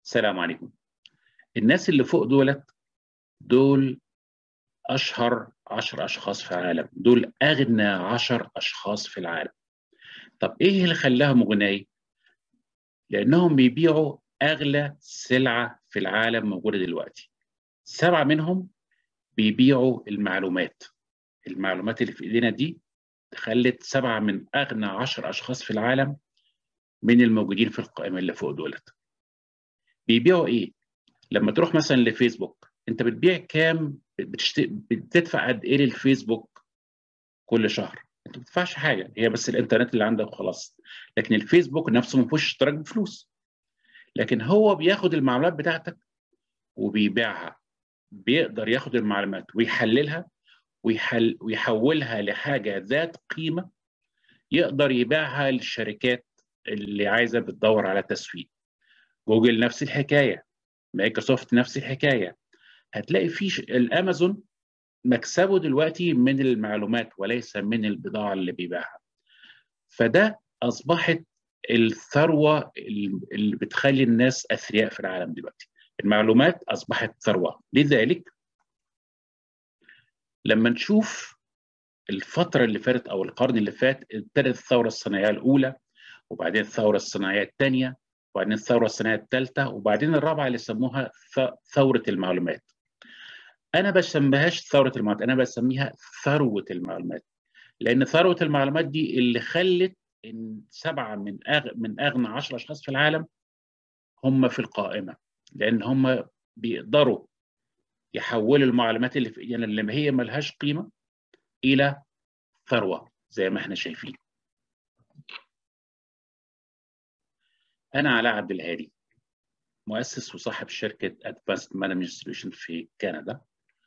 السلام عليكم الناس اللي فوق دولت دول اشهر 10 اشخاص في العالم دول اغنى 10 اشخاص في العالم طب ايه اللي خلاهم غني لانهم بيبيعوا اغلى سلعه في العالم موجوده دلوقتي سبعه منهم بيبيعوا المعلومات المعلومات اللي في ايدينا دي خلت سبعه من اغنى 10 اشخاص في العالم من الموجودين في القائمه اللي فوق دولت بيبيعوا ايه لما تروح مثلا لفيسبوك انت بتبيع كام بتشت... بتدفع قد ايه للفيسبوك كل شهر انت ما بتدفعش حاجه هي بس الانترنت اللي عندك وخلاص لكن الفيسبوك نفسه ما فيهوش اشتراك بفلوس لكن هو بياخد المعلومات بتاعتك وبيبيعها بيقدر ياخد المعلومات ويحللها ويحل ويحولها لحاجه ذات قيمه يقدر يبيعها للشركات اللي عايزه بتدور على تسويق جوجل نفس الحكايه مايكروسوفت نفس الحكايه هتلاقي في الامازون مكسبه دلوقتي من المعلومات وليس من البضاعه اللي بيبيعها فده اصبحت الثروه اللي بتخلي الناس اثرياء في العالم دلوقتي المعلومات اصبحت ثروه لذلك لما نشوف الفترة اللي فاتت أو القرن اللي فات ابتدت الثورة الصناعية الأولى وبعدين الثورة الصناعية الثانية وبعدين الثورة الصناعية الثالثة وبعدين الرابعة اللي سموها ثورة المعلومات أنا بسميهاش ثورة المعلومات أنا بسميها ثروة المعلومات لأن ثروة المعلومات دي اللي خلت إن سبعة من أغ... من أغنى عشر أشخاص في العالم هم في القائمة لأن هم بيقدروا يحولوا المعلومات اللي في ايدينا اللي هي ملهاش قيمه الى ثروه زي ما احنا شايفين. انا علاء عبد الهادي مؤسس وصاحب شركه ادفانسد مانجمنت سوليوشن في كندا.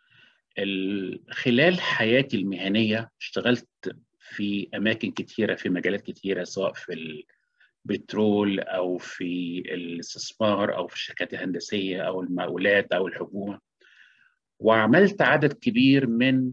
خلال حياتي المهنيه اشتغلت في اماكن كثيره في مجالات كثيره سواء في البترول او في الاستثمار او في الشركات الهندسيه او المقاولات او الحكومه. وعملت عدد كبير من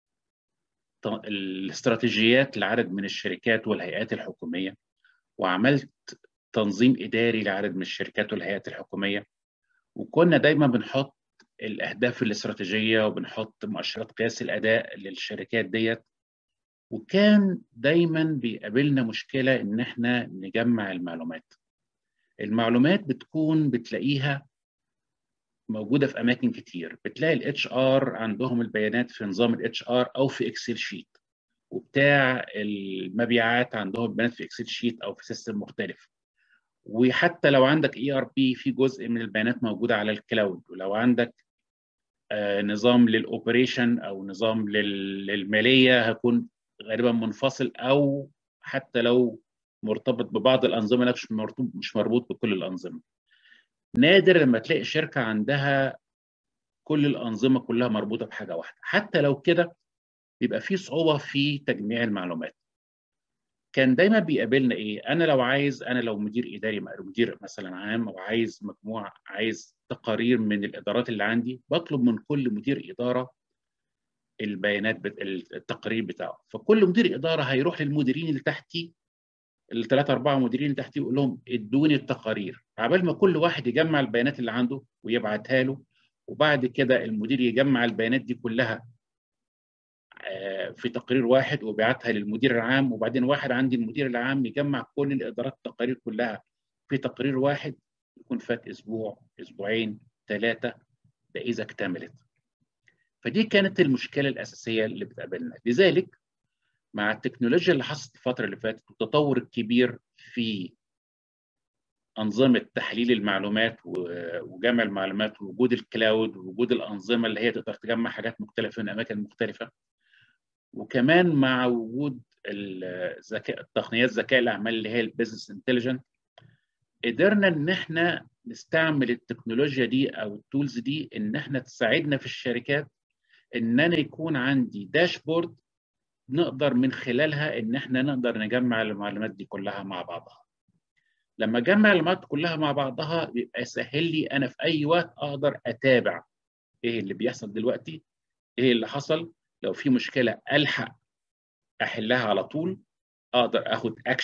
الاستراتيجيات لعدد من الشركات والهيئات الحكوميه وعملت تنظيم اداري لعدد من الشركات والهيئات الحكوميه وكنا دايما بنحط الاهداف الاستراتيجيه وبنحط مؤشرات قياس الاداء للشركات ديت وكان دايما بيقابلنا مشكله ان احنا نجمع المعلومات المعلومات بتكون بتلاقيها موجوده في اماكن كتير بتلاقي الاتش ار عندهم البيانات في نظام الاتش ار او في اكسل شيت وبتاع المبيعات عندهم البيانات في اكسل شيت او في سيستم مختلف وحتى لو عندك اي ار بي في جزء من البيانات موجوده على الكلاود ولو عندك آه نظام للاوبريشن او نظام للماليه هيكون غالبا منفصل او حتى لو مرتبط ببعض الانظمه مش مربوط مش مربوط بكل الانظمه نادر لما تلاقي شركه عندها كل الانظمه كلها مربوطه بحاجه واحده حتى لو كده بيبقى في صعوبه في تجميع المعلومات كان دايما بيقابلنا ايه انا لو عايز انا لو مدير اداري مدير مثلا عام وعايز مجموعه عايز تقارير من الادارات اللي عندي بطلب من كل مدير اداره البيانات بت... التقرير بتاعه فكل مدير اداره هيروح للمديرين اللي تحتيه الثلاثة أربعة مديرين اللي تحتيه يقول لهم ادوني التقارير عبال ما كل واحد يجمع البيانات اللي عنده ويبعتها له وبعد كده المدير يجمع البيانات دي كلها في تقرير واحد وبيبعتها للمدير العام وبعدين واحد عندي المدير العام يجمع كل الإدارات التقارير كلها في تقرير واحد يكون فات أسبوع أسبوعين ثلاثة ده إذا اكتملت فدي كانت المشكلة الأساسية اللي بتقابلنا لذلك مع التكنولوجيا اللي حصلت الفترة اللي فاتت والتطور الكبير في أنظمة تحليل المعلومات وجمع المعلومات ووجود الكلاود ووجود الأنظمة اللي هي تقدر تجمع حاجات مختلفة من أماكن مختلفة وكمان مع وجود الذكاء تقنيات ذكاء الأعمال اللي هي البيزنس انتليجنت قدرنا إن إحنا نستعمل التكنولوجيا دي أو التولز دي إن إحنا تساعدنا في الشركات إن أنا يكون عندي داشبورد نقدر من خلالها ان احنا نقدر نجمع المعلومات دي كلها مع بعضها لما اجمع المعلومات كلها مع بعضها بيبقى يسهل لي انا في اي وقت اقدر اتابع ايه اللي بيحصل دلوقتي ايه اللي حصل لو في مشكله الحق احلها على طول اقدر اخد اكشن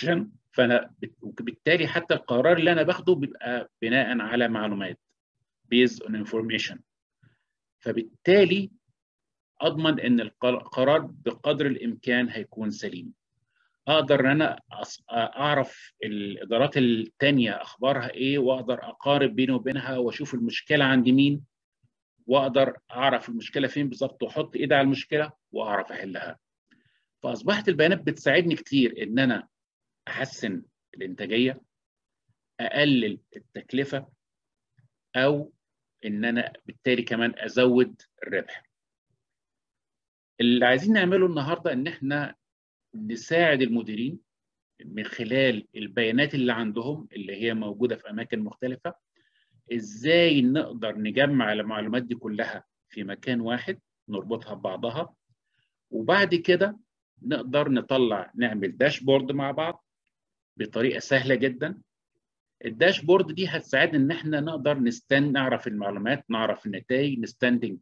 فانا وبالتالي حتى القرار اللي انا باخده بيبقى بناء على معلومات based on information فبالتالي اضمن ان القرار بقدر الامكان هيكون سليم اقدر ان انا اعرف الادارات الثانيه اخبارها ايه واقدر اقارب بيني وبينها واشوف المشكله عند مين واقدر اعرف المشكله فين بالظبط واحط ايدي على المشكله واعرف احلها فاصبحت البيانات بتساعدني كتير ان انا احسن الانتاجيه اقلل التكلفه او ان انا بالتالي كمان ازود الربح اللي عايزين نعمله النهارده ان احنا نساعد المديرين من خلال البيانات اللي عندهم اللي هي موجوده في اماكن مختلفه ازاي نقدر نجمع المعلومات دي كلها في مكان واحد نربطها ببعضها وبعد كده نقدر نطلع نعمل داشبورد مع بعض بطريقه سهله جدا الداشبورد دي هتساعدنا ان احنا نقدر نستن نعرف المعلومات نعرف النتائج نستندنج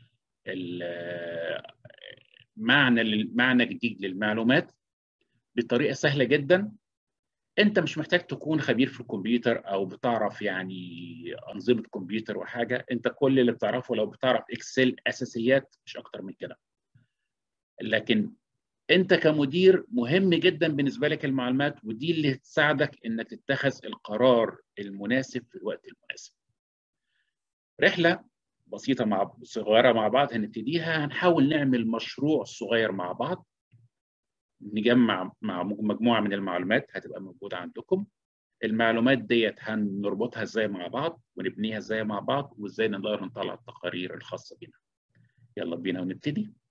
معنى معنى جديد للمعلومات بطريقه سهله جدا انت مش محتاج تكون خبير في الكمبيوتر او بتعرف يعني انظمه كمبيوتر وحاجه انت كل اللي بتعرفه لو بتعرف اكسل اساسيات مش اكتر من كده لكن انت كمدير مهم جدا بالنسبه لك المعلومات ودي اللي تساعدك انك تتخذ القرار المناسب في الوقت المناسب رحله بسيطه مع صغيره مع بعض هنبتديها هنحاول نعمل مشروع صغير مع بعض نجمع مع مجموعه من المعلومات هتبقى موجوده عندكم المعلومات ديت هنربطها ازاي مع بعض ونبنيها ازاي مع بعض وازاي نقدر نطلع التقارير الخاصه بنا يلا بينا ونبتدي